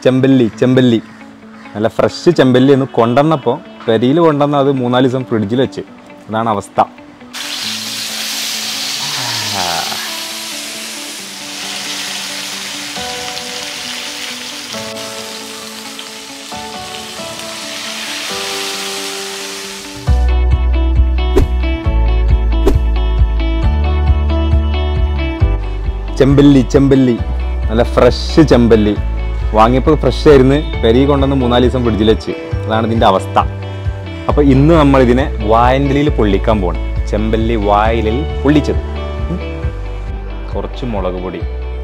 ചെമ്പല്ലി ചെമ്പല്ലി നല്ല ഫ്രഷ് ചെമ്പല്ലി ഒന്ന് കൊണ്ടുവന്നപ്പോൾ പെരിയിൽ കൊണ്ടുവന്ന അത് മൂന്നാല് ദിവസം ഫ്രിഡ്ജിൽ വെച്ച് അതാണ് അവസ്ഥ ചെമ്പല്ലി ചെമ്പല്ലി നല്ല ഫ്രഷ് ചെമ്പല്ലി വാങ്ങിയപ്പോൾ ഫ്രഷ് ആയിരുന്നു പെരി കൊണ്ടുവന്ന് മൂന്നാല് ദിവസം ഫ്രിഡ്ജിൽ വെച്ച് അതാണ് ഇതിൻ്റെ അവസ്ഥ അപ്പോൾ ഇന്ന് നമ്മൾ ഇതിനെ വായൻ്റെലിയിൽ പൊള്ളിക്കാൻ പോകണം ചെമ്പല്ലി വായിലിൽ പൊള്ളിച്ചത് ഉം. കുറച്ച് മുളക് പൊടി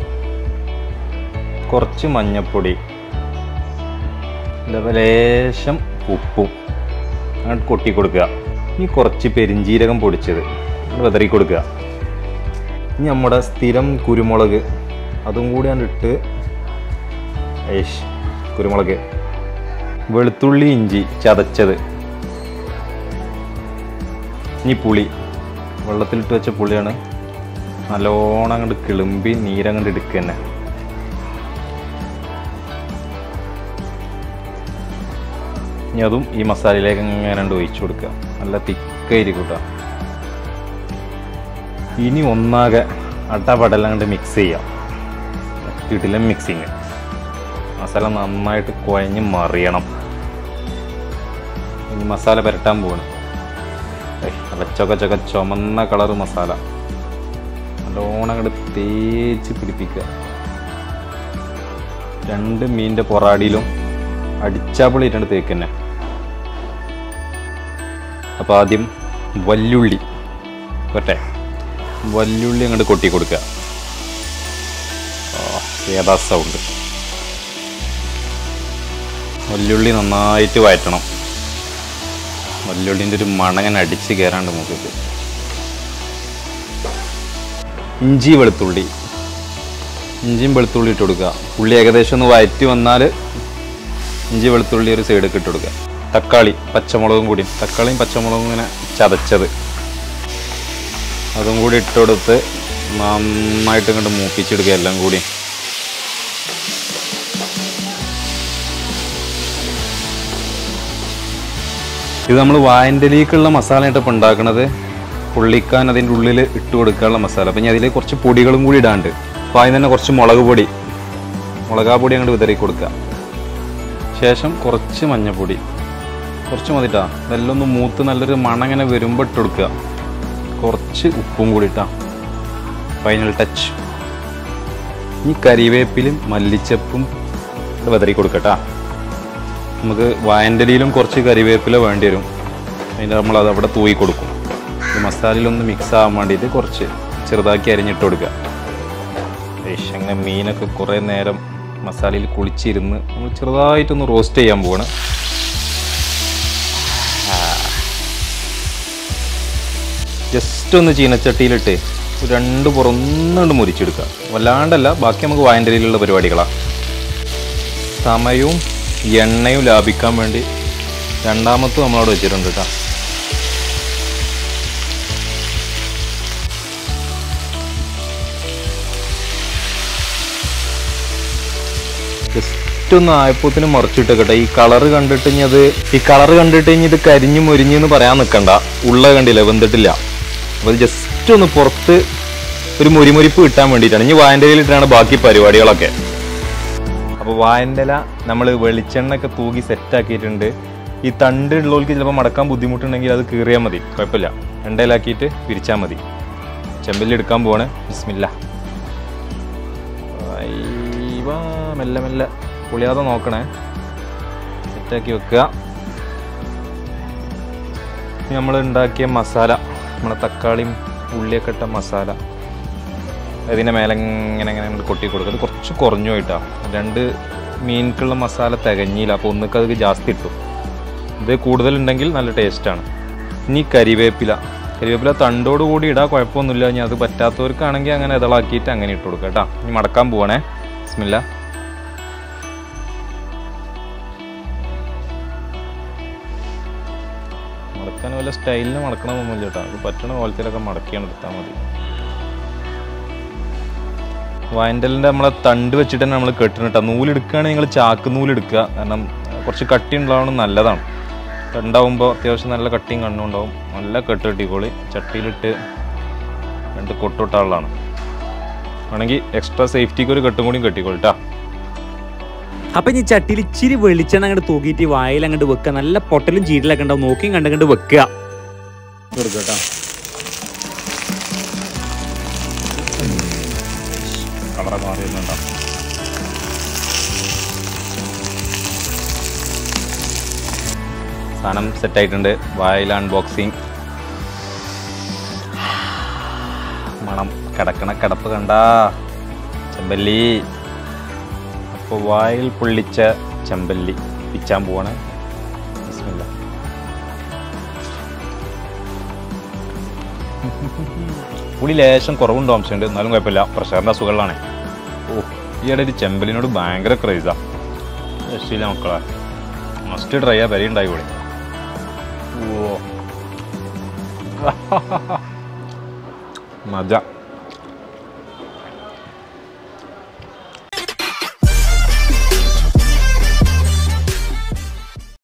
കുറച്ച് മഞ്ഞപ്പൊടി ഇതേപോലെ ലേശം ഉപ്പും അങ്ങോട്ട് കൊട്ടി കൊടുക്കുക ഇനി കുറച്ച് പെരിഞ്ജീരകം പൊടിച്ചത് അങ്ങോട്ട് വിതറി കൊടുക്കുക ഇനി നമ്മുടെ സ്ഥിരം കുരുമുളക് അതും കൂടി ഇട്ട് ഏഷ് കുരുമുളക് വെളുത്തുള്ളി ഇഞ്ചി ചതച്ചത് ഇനി പുളി വെള്ളത്തിലിട്ട് വെച്ച പുളിയാണ് നല്ലോണം അങ്ങോട്ട് കിളുമ്പി നീരങ്ങോട്ട് എടുക്കുക തന്നെ ഇനി അതും ഈ മസാലയിലേക്ക് ഇങ്ങനെ ഒഴിച്ചു കൊടുക്കുക നല്ല തിക്കായിരിക്കും കേട്ടോ ഇനി ഒന്നാകെ അടപടലം കണ്ട് മിക്സ് ചെയ്യാം ഇടില മിക്സിങ് മസാല നന്നായിട്ട് കുഴഞ്ഞ് മറിയണം ഇനി മസാല പുരട്ടാൻ പോവാണ് നല്ല ചൊക ചൊക ചുമന്ന കളറ് മസാല നല്ലോണം അങ്ങോട്ട് തേച്ച് പിടിപ്പിക്കുക രണ്ട് മീനിൻ്റെ പൊറാടിയിലും അടിച്ചാപ്പൊളിയിട്ടുണ്ട് തേക്ക് തന്നെ അപ്പോൾ ആദ്യം വല്യുള്ളി കൊട്ടെ വല്യുള്ളി അങ്ങോട്ട് കൊട്ടി കൊടുക്കുക ആ, ഏതാ സൗണ്ട് വല്യുള്ളി നന്നായിട്ട് വഴറ്റണം വല്യുള്ളിൻ്റെ ഒരു മണങ്ങനെ അടിച്ച് കയറാണ്ട് മൂക്കിട്ട് ഇഞ്ചി വെളുത്തുള്ളി ഇഞ്ചിയും വെളുത്തുള്ളി ഇട്ട് കൊടുക്കുക ഉള്ളി ഏകദേശം ഒന്ന് വഴറ്റി വന്നാൽ ഇഞ്ചി വെളുത്തുള്ളി ഒരു സൈഡിൽ ഇട്ട് കൊടുക്കുക തക്കാളി പച്ചമുളകും കൂടി തക്കാളിയും പച്ചമുളകും ഇങ്ങനെ ചതച്ചത് അതും കൂടി ഇട്ടുകൊടുത്ത് നന്നായിട്ട് ഇങ്ങോട്ട് മൂപ്പിച്ചെടുക്കുക എല്ലാം കൂടി ഇത് നമ്മൾ വായൻ്റെലിക്കുള്ള മസാല ഇട്ടപ്പോൾ ഉണ്ടാക്കുന്നത് പുള്ളിക്കാൻ അതിൻ്റെ ഉള്ളിൽ ഇട്ട് കൊടുക്കാനുള്ള മസാല അപ്പം ഞാൻ അതിൽ കുറച്ച് പൊടികളും കൂടി ഇടാണ്ട് അപ്പോൾ അതിന് തന്നെ കുറച്ച് മുളക് പൊടി മുളകാ പൊടി അങ്ങോട്ട് വിതറി കൊടുക്കുക ശേഷം കുറച്ച് മഞ്ഞൾപ്പൊടി കുറച്ച് മതിട്ടാ ഇതെല്ലാം ഒന്ന് മൂത്ത് നല്ലൊരു മണങ്ങനെ വരുമ്പോൾ ഇട്ട് കൊടുക്കുക കുറച്ച് ഉപ്പും കൂടി ഇട്ടാ ഫൈനൽ ടച്ച് ഈ കരിവേപ്പിലും മല്ലിച്ചപ്പും വിതറി കൊടുക്കട്ടാ നമുക്ക് വായൻ്റെലിയിലും കുറച്ച് കരിവേപ്പില വേണ്ടി വരും അതിൻ്റെ നമ്മൾ അത് അവിടെ തൂയി കൊടുക്കും ഈ മസാലയിലൊന്ന് മിക്സ് ആവാൻ വേണ്ടിയിട്ട് കുറച്ച് ചെറുതാക്കി അരിഞ്ഞിട്ട് കൊടുക്കുക ഏഷ് അങ്ങനെ മീനൊക്കെ കുറേ നേരം മസാലയിൽ കുളിച്ചിരുന്ന് നമ്മൾ ചെറുതായിട്ടൊന്ന് റോസ്റ്റ് ചെയ്യാൻ പോവാണ് ജസ്റ്റ് ഒന്ന് ചീനച്ചട്ടിയിലിട്ട് ഒരു രണ്ട് പുറന്നുകൊണ്ട് മുരിച്ചെടുക്കുക വല്ലാണ്ടല്ല ബാക്കി നമുക്ക് വായൻ്റെലിയിലുള്ള പരിപാടികളാണ് സമയവും എണ്ണയും ലാഭിക്കാൻ വേണ്ടി രണ്ടാമത്തെ നമ്മളവിടെ വെച്ചിട്ടുണ്ട് കേട്ടോ ജസ്റ്റ് ഒന്ന് ആയപ്പോത്തിന് മറിച്ചിട്ട് കേട്ടോ ഈ കളറ് കണ്ടിട്ട് ഇനി അത് ഈ കളറ് കണ്ടിട്ട് ഇനി ഇത് കരിഞ്ഞു മുരിഞ്ഞു എന്ന് പറയാൻ നിൽക്കണ്ട ഉള്ള കണ്ടില്ല വെന്തിട്ടില്ല അപ്പോൾ ജസ്റ്റ് ഒന്ന് പുറത്ത് ഒരു മുരിമുരിപ്പ് കിട്ടാൻ വേണ്ടിയിട്ടാണ് ഇനി വായൻ്റെലിട്ടാണ് ബാക്കി പരിപാടികളൊക്കെ അപ്പോൾ വായൻ്റെല നമ്മൾ വെളിച്ചെണ്ണയൊക്കെ തൂക്കി സെറ്റാക്കിയിട്ടുണ്ട് ഈ തണ്ട് ഉള്ളവർക്ക് ചിലപ്പോൾ മടക്കാൻ ബുദ്ധിമുട്ടുണ്ടെങ്കിൽ അത് കീറിയാൽ മതി കുഴപ്പമില്ല എണ്ണയിലാക്കിയിട്ട് പിരിച്ചാൽ മതി ചെമ്പല്ലി എടുക്കാൻ പോവാണ് ബിസ്മില്ല അയ്യവാ, മെല്ലെ മെല്ലെ പൊളിയാതെ നോക്കണേ സെറ്റാക്കി വെക്കുക നമ്മൾ ഉണ്ടാക്കിയ മസാല നമ്മളെ തക്കാളിയും ഉള്ളിയൊക്കെ ഇട്ട മസാല അതിൻ്റെ മേലെ ഇങ്ങനെ ഇങ്ങനെ അങ്ങട് കൊട്ടി കൊടുക്കുക അത് കുറച്ച് കുറഞ്ഞു പോയിട്ടാ രണ്ട് മീൻക്കുള്ള മസാല തികഞ്ഞില്ല അപ്പോൾ ഒന്നൊക്കെ അത് ജാസ്തി ഇട്ടു ഇത് കൂടുതലുണ്ടെങ്കിൽ നല്ല ടേസ്റ്റാണ് ഇനി കരിവേപ്പില കരിവേപ്പില തണ്ടോട് കൂടി ഇടാൻ കുഴപ്പമൊന്നുമില്ല ഇനി അത് പറ്റാത്തവർക്കാണെങ്കിൽ അങ്ങനെ ഇതളാക്കിയിട്ട് അങ്ങനെ ഇട്ട് കൊടുക്കുക കേട്ടോ ഇനി മടക്കാൻ പോവാണേ ബിസ്മില്ല മടക്കാൻ വല്ല സ്റ്റൈലിന് മടക്കണമെന്നൊന്നുമില്ല കേട്ടോ അത് പറ്റണ കോലത്തിലൊക്കെ മടക്കിയാണ് എടുത്താൽ മതി വയൻ്റലിൻ്റെ നമ്മളെ തണ്ട് വെച്ചിട്ട് തന്നെ നമ്മൾ കെട്ടണിട്ടാ നൂലെടുക്കുകയാണെങ്കിൽ നിങ്ങൾ ചാക്ക് നൂലെടുക്കുക കാരണം കുറച്ച് കട്ടി ഉണ്ടാവണം നല്ലതാണ് ഉണ്ടാവുമ്പോൾ അത്യാവശ്യം നല്ല കട്ടിയും കണ്ണും ഉണ്ടാവും നല്ല കെട്ട് കെട്ടിക്കോളി ചട്ടിയിലിട്ട് രണ്ട് കൊട്ടൊട്ടാളാണ് വേണമെങ്കിൽ എക്സ്ട്രാ സേഫ്റ്റിക്ക് ഒരു കെട്ടും കൂടി കെട്ടിക്കോളിട്ടാ അപ്പൊ ഇനി ചട്ടിയിൽ ഇച്ചിരി വെളിച്ചെണ്ണ അങ്ങോട്ട് തൂക്കിയിട്ട് വായിൽ അങ്ങോട്ട് വെക്കുക നല്ല പൊട്ടലും ചീരലൊക്കെ ഉണ്ടാവും നോക്കിയും കണ്ടങ്ങോട്ട് വെക്കുക കൊടുക്കട്ടാ കളറൊക്കെ മാറി വരുന്നുണ്ടോ സാധനം സെറ്റായിട്ടുണ്ട് വായിൽ അൺബോക്സിങ് മണം കിടക്കണ കിടപ്പ് കണ്ട ചെമ്പല്ലി അപ്പോൾ വായിൽ പൊള്ളിച്ച ചെമ്പല്ലി പിച്ചാൻ പോവാണ് ബിസ്മില്ലാ പുളി ലേശം കുറവുണ്ടോ അംശമുണ്ട് എന്നാലും കുഴപ്പമില്ല പ്രഷറിൻ്റെ അസുഖങ്ങളാണ് ഓ ഈയിടെ ഒരു ചെമ്പലിനോട് ഭയങ്കര ക്രൈസാ രക്ഷയില്ല മക്കളെ മസ്റ്റ് ട്രൈ ആ വരെ ഉണ്ടായി കൂടെ ഓ മജ